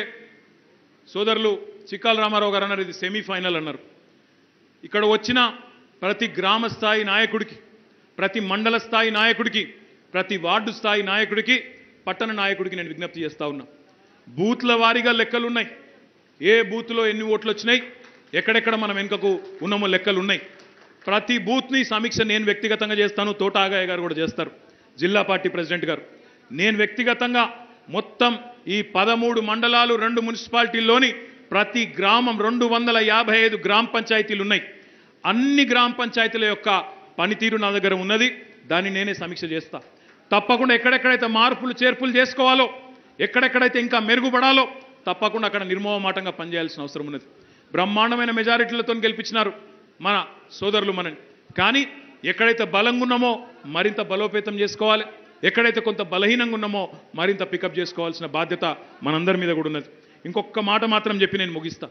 సోదరులు చిక్కాల రామారావు గారు అన్నారు ఇది సెమీఫైనల్ అన్నారు ఇక్కడ వచ్చిన ప్రతి గ్రామ స్థాయి నాయకుడికి ప్రతి మండల స్థాయి నాయకుడికి ప్రతి వార్డు స్థాయి నాయకుడికి పట్టణ నాయకుడికి నేను విజ్ఞప్తి చేస్తా ఉన్నా బూత్ల వారీగా లెక్కలు ఉన్నాయి ఏ బూత్లో ఎన్ని ఓట్లు వచ్చినాయి ఎక్కడెక్కడ మనం వెనుకకు ఉన్నామో లెక్కలు ఉన్నాయి ప్రతి బూత్ని సమీక్ష నేను వ్యక్తిగతంగా చేస్తాను తోట ఆగయ్య గారు కూడా చేస్తారు జిల్లా పార్టీ ప్రెసిడెంట్ గారు నేను వ్యక్తిగతంగా మొత్తం ఈ పదమూడు మండలాలు రెండు మున్సిపాలిటీల్లోని ప్రతి గ్రామం రెండు వందల యాభై ఐదు గ్రామ పంచాయతీలు ఉన్నాయి అన్ని గ్రామ పంచాయతీల యొక్క పనితీరు నా దగ్గర ఉన్నది దాన్ని నేనే సమీక్ష చేస్తా తప్పకుండా ఎక్కడెక్కడైతే మార్పులు చేర్పులు చేసుకోవాలో ఎక్కడెక్కడైతే ఇంకా మెరుగుపడాలో తప్పకుండా అక్కడ నిర్మోహమాటంగా పనిచేయాల్సిన అవసరం ఉన్నది బ్రహ్మాండమైన మెజారిటీలతో గెలిపించినారు మన సోదరులు మనని కానీ ఎక్కడైతే బలంగా ఉన్నామో మరింత బలోపేతం చేసుకోవాలి ఎక్కడైతే కొంత బలహీనంగా ఉన్నామో మరింత పికప్ చేసుకోవాల్సిన బాధ్యత మనందరి మీద కూడా ఉన్నది ఇంకొక మాట మాత్రం చెప్పి నేను ముగిస్తా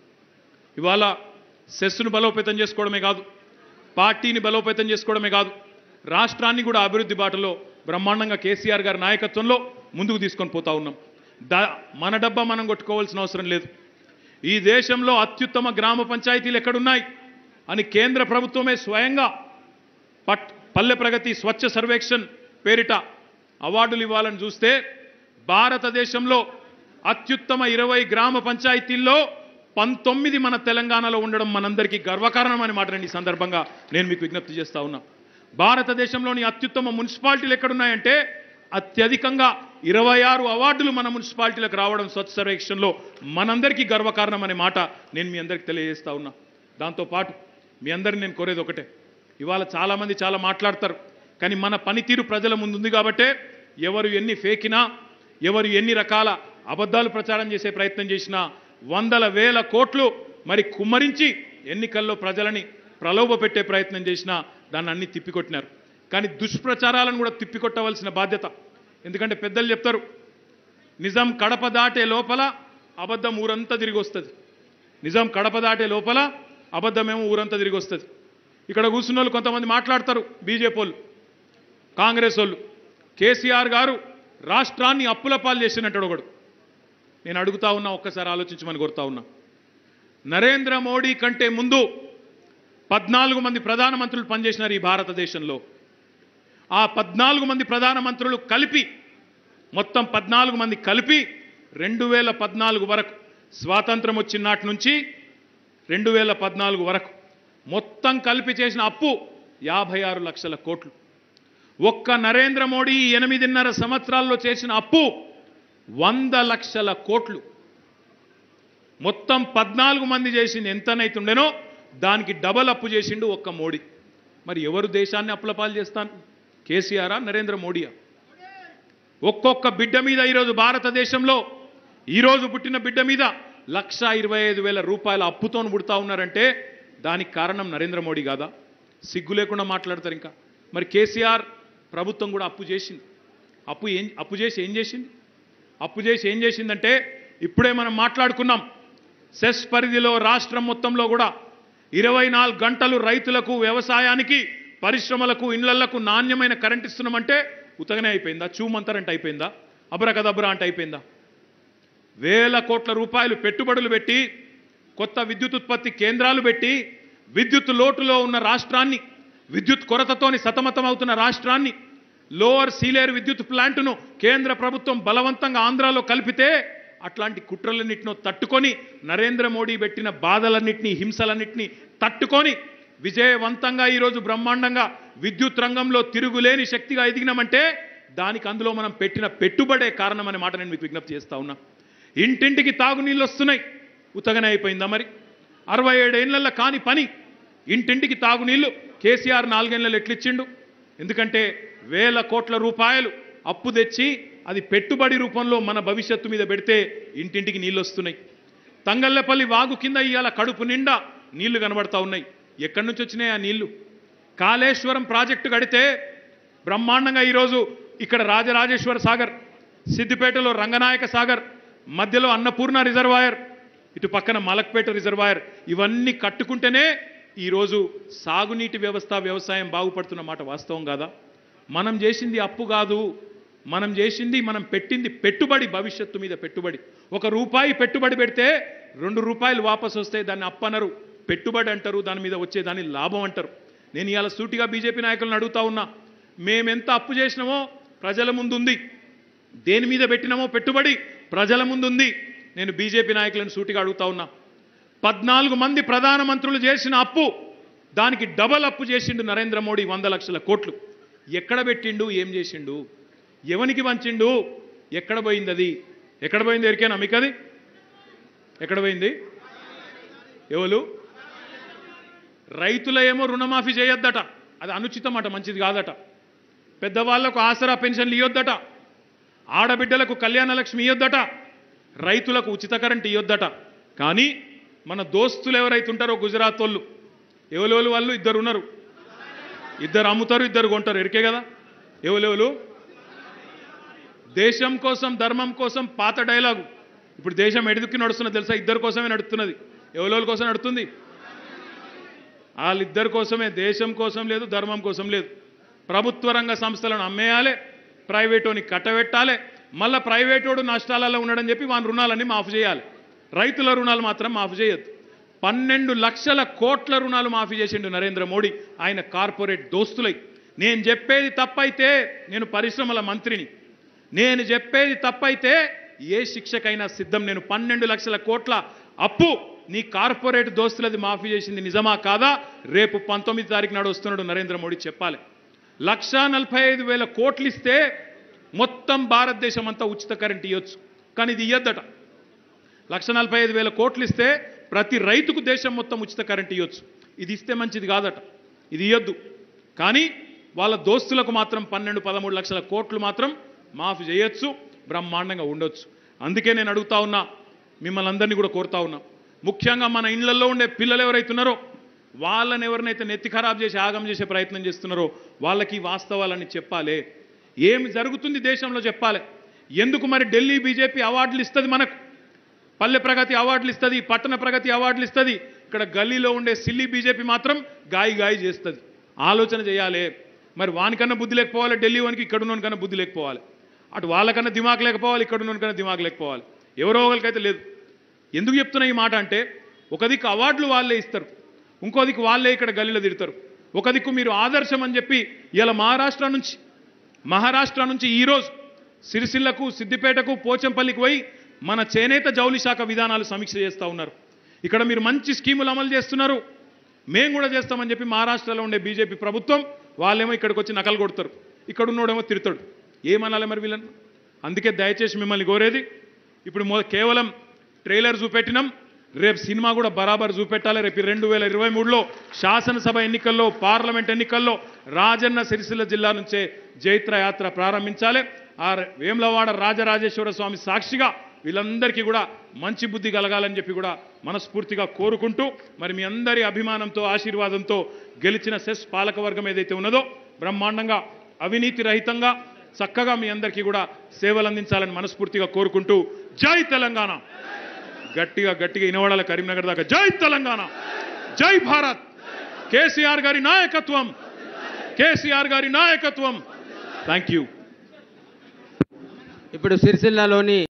ఇవాళ సెస్సును బలోపేతం చేసుకోవడమే కాదు పార్టీని బలోపేతం చేసుకోవడమే కాదు రాష్ట్రాన్ని కూడా అభివృద్ధి బాటలో బ్రహ్మాండంగా కేసీఆర్ గారి నాయకత్వంలో ముందుకు తీసుకొని పోతా ఉన్నాం దా మన డబ్బా మనం కొట్టుకోవాల్సిన అవసరం లేదు ఈ దేశంలో అత్యుత్తమ గ్రామ పంచాయతీలు ఎక్కడున్నాయి అని కేంద్ర ప్రభుత్వమే స్వయంగా పట్ పల్లె ప్రగతి స్వచ్ఛ సర్వేక్షణ్ పేరిట అవార్డులు ఇవ్వాలని చూస్తే భారతదేశంలో అత్యుత్తమ ఇరవై గ్రామ పంచాయతీల్లో పంతొమ్మిది మన తెలంగాణలో ఉండడం మనందరికీ గర్వకారణం అనే మాట నేను ఈ సందర్భంగా నేను మీకు విజ్ఞప్తి చేస్తా ఉన్నా భారతదేశంలోని అత్యుత్తమ మున్సిపాలిటీలు ఎక్కడున్నాయంటే అత్యధికంగా ఇరవై ఆరు అవార్డులు మన మున్సిపాలిటీలకు రావడం స్వచ్ఛ సర్వేక్షణలో మనందరికీ గర్వకారణం అనే మాట నేను మీ అందరికీ తెలియజేస్తా ఉన్నా దాంతోపాటు మీ అందరిని నేను కోరేది ఒకటే ఇవాళ చాలామంది చాలా మాట్లాడతారు కానీ మన పనితీరు ప్రజల ముందు ఉంది కాబట్టే ఎవరు ఎన్ని ఫేకినా ఎవరు ఎన్ని రకాల అబద్ధాలు ప్రచారం చేసే ప్రయత్నం చేసినా వందల వేల కోట్లు మరి కుమ్మరించి ఎన్నికల్లో ప్రజలని ప్రలోభ పెట్టే ప్రయత్నం చేసినా దాన్ని అన్ని తిప్పికొట్టినారు కానీ దుష్ప్రచారాలను కూడా తిప్పికొట్టవలసిన బాధ్యత ఎందుకంటే పెద్దలు చెప్తారు నిజం కడప దాటే లోపల అబద్ధం ఊరంతా తిరిగి వస్తుంది నిజం కడప దాటే లోపల అబద్ధమేమో ఊరంతా తిరిగి వస్తుంది ఇక్కడ కూర్చున్న వాళ్ళు కొంతమంది మాట్లాడతారు బీజేపీ వాళ్ళు కాంగ్రెస్ వాళ్ళు కేసీఆర్ గారు రాష్ట్రాన్ని అప్పుల పాలు చేసినట్టు ఒకడు నేను అడుగుతా ఉన్నా ఒక్కసారి ఆలోచించమని కోరుతా ఉన్నా నరేంద్ర మోడీ కంటే ముందు పద్నాలుగు మంది ప్రధానమంత్రులు పనిచేసినారు ఈ భారతదేశంలో ఆ పద్నాలుగు మంది ప్రధానమంత్రులు కలిపి మొత్తం పద్నాలుగు మంది కలిపి రెండు వేల పద్నాలుగు వరకు స్వాతంత్రం వచ్చిన నాటి నుంచి రెండు వేల పద్నాలుగు వరకు మొత్తం కలిపి చేసిన అప్పు యాభై ఆరు లక్షల కోట్లు ఒక్క నరేంద్ర మోడీ ఈ ఎనిమిదిన్నర సంవత్సరాల్లో చేసిన అప్పు వంద లక్షల కోట్లు మొత్తం పద్నాలుగు మంది చేసింది ఎంతనైతుండేనో దానికి డబల్ అప్పు చేసిండు ఒక్క మోడీ మరి ఎవరు దేశాన్ని అప్పులపాలు చేస్తాను కేసీఆరా నరేంద్ర మోడీయా ఒక్కొక్క బిడ్డ మీద ఈరోజు భారతదేశంలో ఈరోజు పుట్టిన బిడ్డ మీద లక్ష ఇరవై ఐదు వేల రూపాయల అప్పుతో పుడతా ఉన్నారంటే దానికి కారణం నరేంద్ర మోడీ కాదా సిగ్గు లేకుండా మాట్లాడతారు ఇంకా మరి కేసీఆర్ ప్రభుత్వం కూడా అప్పు చేసింది అప్పు ఏం అప్పు చేసి ఏం చేసింది అప్పు చేసి ఏం చేసిందంటే ఇప్పుడే మనం మాట్లాడుకున్నాం సెస్ పరిధిలో రాష్ట్రం మొత్తంలో కూడా ఇరవై నాలుగు గంటలు రైతులకు వ్యవసాయానికి పరిశ్రమలకు ఇళ్లకు నాణ్యమైన కరెంట్ ఇస్తున్నామంటే ఉతగనే అయిపోయిందా చూమంతరంటే అయిపోయిందా అబ్రకదబ్రా అంటే అయిపోయిందా వేల కోట్ల రూపాయలు పెట్టుబడులు పెట్టి కొత్త విద్యుత్ ఉత్పత్తి కేంద్రాలు పెట్టి విద్యుత్ లోటులో ఉన్న రాష్ట్రాన్ని విద్యుత్ కొరతతోని సతమతమవుతున్న రాష్ట్రాన్ని లోవర్ సీలేరు విద్యుత్ ప్లాంటును కేంద్ర ప్రభుత్వం బలవంతంగా ఆంధ్రాలో కలిపితే అట్లాంటి కుట్రలన్నింటినో తట్టుకొని నరేంద్ర మోడీ పెట్టిన బాధలన్నింటినీ హింసలన్నింటినీ తట్టుకొని విజయవంతంగా ఈరోజు బ్రహ్మాండంగా విద్యుత్ రంగంలో తిరుగులేని శక్తిగా ఎదిగినామంటే దానికి అందులో మనం పెట్టిన పెట్టుబడే కారణం అనే మాట నేను మీకు విజ్ఞప్తి చేస్తా ఉన్నా ఇంటింటికి తాగునీళ్ళు వస్తున్నాయి ఉతగనే అయిపోయిందా మరి అరవై ఏడేళ్లలో కాని పని ఇంటింటికి తాగునీళ్లు కేసీఆర్ నాలుగేళ్లలో ఎట్లిచ్చిండు ఎందుకంటే వేల కోట్ల రూపాయలు అప్పు తెచ్చి అది పెట్టుబడి రూపంలో మన భవిష్యత్తు మీద పెడితే ఇంటింటికి నీళ్ళు వస్తున్నాయి తంగళ్ళపల్లి వాగు కింద ఇవాళ కడుపు నిండా నీళ్లు కనబడతా ఉన్నాయి ఎక్కడి నుంచి వచ్చినాయి ఆ నీళ్లు కాళేశ్వరం ప్రాజెక్టు కడితే బ్రహ్మాండంగా ఈరోజు ఇక్కడ రాజరాజేశ్వర సాగర్ సిద్దిపేటలో రంగనాయక సాగర్ మధ్యలో అన్నపూర్ణ రిజర్వాయర్ ఇటు పక్కన మలక్పేట రిజర్వాయర్ ఇవన్నీ కట్టుకుంటేనే ఈరోజు సాగునీటి వ్యవస్థ వ్యవసాయం బాగుపడుతున్న మాట వాస్తవం కాదా మనం చేసింది అప్పు కాదు మనం చేసింది మనం పెట్టింది పెట్టుబడి భవిష్యత్తు మీద పెట్టుబడి ఒక రూపాయి పెట్టుబడి పెడితే రెండు రూపాయలు వాపసు వస్తే దాన్ని అప్పనరు పెట్టుబడి అంటారు దాని మీద వచ్చే దాన్ని లాభం అంటారు నేను ఇవాళ సూటిగా బీజేపీ నాయకులను అడుగుతా ఉన్నా మేమెంత అప్పు చేసినామో ప్రజల ముందు ఉంది దేని మీద పెట్టినామో పెట్టుబడి ప్రజల ముందు ఉంది నేను బీజేపీ నాయకులను సూటిగా అడుగుతా ఉన్నా పద్నాలుగు మంది ప్రధానమంత్రులు చేసిన అప్పు దానికి డబల్ అప్పు చేసిండు నరేంద్ర మోడీ వంద లక్షల కోట్లు ఎక్కడ పెట్టిండు ఏం చేసిండు ఎవనికి పంచిండు ఎక్కడ పోయింది అది ఎక్కడ పోయింది ఎరికేనా మీకు అది ఎక్కడ పోయింది ఎవరు రైతుల ఏమో రుణమాఫీ చేయొద్దట అది అనుచితం అట మంచిది కాదట పెద్దవాళ్లకు ఆసరా పెన్షన్లు ఇవ్వద్దట ఆడబిడ్డలకు కళ్యాణ లక్ష్మి ఇవ్వద్దట రైతులకు ఉచిత కరెంట్ ఇవ్వద్దట కానీ మన దోస్తులు ఎవరైతే ఉంటారో గుజరాత్ వాళ్ళు ఎవరెవరు వాళ్ళు ఇద్దరు ఉన్నారు ఇద్దరు అమ్ముతారు ఇద్దరు కొంటారు ఎరికే కదా ఎవరెవరు దేశం కోసం ధర్మం కోసం పాత డైలాగు ఇప్పుడు దేశం ఎడుదుకి నడుస్తున్నది తెలుసా ఇద్దరు కోసమే నడుస్తున్నది ఎవరెవరి కోసం నడుస్తుంది వాళ్ళిద్దరి కోసమే దేశం కోసం లేదు ధర్మం కోసం లేదు ప్రభుత్వ రంగ సంస్థలను అమ్మేయాలి ప్రైవేటోని కట్టబెట్టాలి మళ్ళీ ప్రైవేటోడు నష్టాలలో ఉన్నాడని చెప్పి వాని రుణాలన్నీ మాఫీ చేయాలి రైతుల రుణాలు మాత్రం మాఫీ చేయొద్దు పన్నెండు లక్షల కోట్ల రుణాలు మాఫీ చేసిండు నరేంద్ర మోడీ ఆయన కార్పొరేట్ దోస్తులై నేను చెప్పేది తప్పైతే నేను పరిశ్రమల మంత్రిని నేను చెప్పేది తప్పైతే ఏ శిక్షకైనా సిద్ధం నేను పన్నెండు లక్షల కోట్ల అప్పు నీ కార్పొరేట్ దోస్తులది మాఫీ చేసింది నిజమా కాదా రేపు పంతొమ్మిది తారీఖు నాడు వస్తున్నాడు నరేంద్ర మోడీ చెప్పాలి లక్షా నలభై ఐదు వేల కోట్లు ఇస్తే మొత్తం భారతదేశం అంతా ఉచిత కరెంట్ ఇవ్వచ్చు కానీ ఇది ఇవ్వద్దట లక్ష నలభై ఐదు వేల కోట్లు ఇస్తే ప్రతి రైతుకు దేశం మొత్తం ఉచిత కరెంట్ ఇవ్వచ్చు ఇది ఇస్తే మంచిది కాదట ఇది ఇవ్వద్దు కానీ వాళ్ళ దోస్తులకు మాత్రం పన్నెండు పదమూడు లక్షల కోట్లు మాత్రం మాఫీ చేయొచ్చు బ్రహ్మాండంగా ఉండొచ్చు అందుకే నేను అడుగుతా ఉన్నా మిమ్మల్ని అందరినీ కూడా కోరుతా ఉన్నా ముఖ్యంగా మన ఇళ్లలో ఉండే పిల్లలు ఎవరైతే ఉన్నారో వాళ్ళని ఎవరినైతే నెత్తి ఖరాబ్ చేసి ఆగం చేసే ప్రయత్నం చేస్తున్నారో వాళ్ళకి ఈ వాస్తవాలని చెప్పాలి ఏమి జరుగుతుంది దేశంలో చెప్పాలి ఎందుకు మరి ఢిల్లీ బీజేపీ అవార్డులు ఇస్తుంది మనకు పల్లె ప్రగతి అవార్డులు ఇస్తుంది పట్టణ ప్రగతి అవార్డులు ఇస్తుంది ఇక్కడ గల్లీలో ఉండే సిల్లి బీజేపీ మాత్రం గాయి గాయి చేస్తుంది ఆలోచన చేయాలి మరి వానికన్నా బుద్ధి లేకపోవాలి ఢిల్లీ వానికి ఇక్కడ ఉన్నోనికన్నా బుద్ధి లేకపోవాలి అటు వాళ్ళకన్నా దిమాగ్ లేకపోవాలి ఇక్కడ ఉన్నకన్నా దిమాగ్ లేకపోవాలి ఎవరో ఒకరికైతే లేదు ఎందుకు చెప్తున్నా ఈ మాట అంటే ఒక దిక్కు అవార్డులు వాళ్ళే ఇస్తారు ఇంకో దిక్కు వాళ్ళే ఇక్కడ గల్లీలో తిడతారు ఒక దిక్కు మీరు ఆదర్శం అని చెప్పి ఇలా మహారాష్ట్ర నుంచి మహారాష్ట్ర నుంచి ఈరోజు సిరిసిల్లకు సిద్దిపేటకు పోచంపల్లికి పోయి మన చేనేత జౌలి శాఖ విధానాలు సమీక్ష చేస్తూ ఉన్నారు ఇక్కడ మీరు మంచి స్కీములు అమలు చేస్తున్నారు మేము కూడా చేస్తామని చెప్పి మహారాష్ట్రలో ఉండే బీజేపీ ప్రభుత్వం వాళ్ళేమో ఇక్కడికి వచ్చి నకలు కొడతారు ఇక్కడ ఉన్నోడేమో తిడతాడు ఏమనాలి మరి వీళ్ళని అందుకే దయచేసి మిమ్మల్ని కోరేది ఇప్పుడు మొ కేవలం ట్రైలర్ చూపెట్టినాం రేపు సినిమా కూడా బరాబర్ చూపెట్టాలి రేపు రెండు వేల ఇరవై మూడులో శాసనసభ ఎన్నికల్లో పార్లమెంట్ ఎన్నికల్లో రాజన్న సిరిసిల్ల జిల్లా నుంచే జైత్ర యాత్ర ప్రారంభించాలి ఆ వేములవాడ రాజరాజేశ్వర స్వామి సాక్షిగా వీళ్ళందరికీ కూడా మంచి బుద్ధి కలగాలని చెప్పి కూడా మనస్ఫూర్తిగా కోరుకుంటూ మరి మీ అందరి అభిమానంతో ఆశీర్వాదంతో గెలిచిన సెస్ పాలకవర్గం ఏదైతే ఉన్నదో బ్రహ్మాండంగా అవినీతి రహితంగా చక్కగా మీ అందరికీ కూడా సేవలు అందించాలని మనస్ఫూర్తిగా కోరుకుంటూ జై తెలంగాణ గట్టిగా గట్టిగా ఇనవడాల కరీంనగర్ దాకా జై తెలంగాణ జై భారత్ కేసీఆర్ గారి నాయకత్వం కేసీఆర్ గారి నాయకత్వం థ్యాంక్ యూ ఇప్పుడు సిరిసిల్లలోని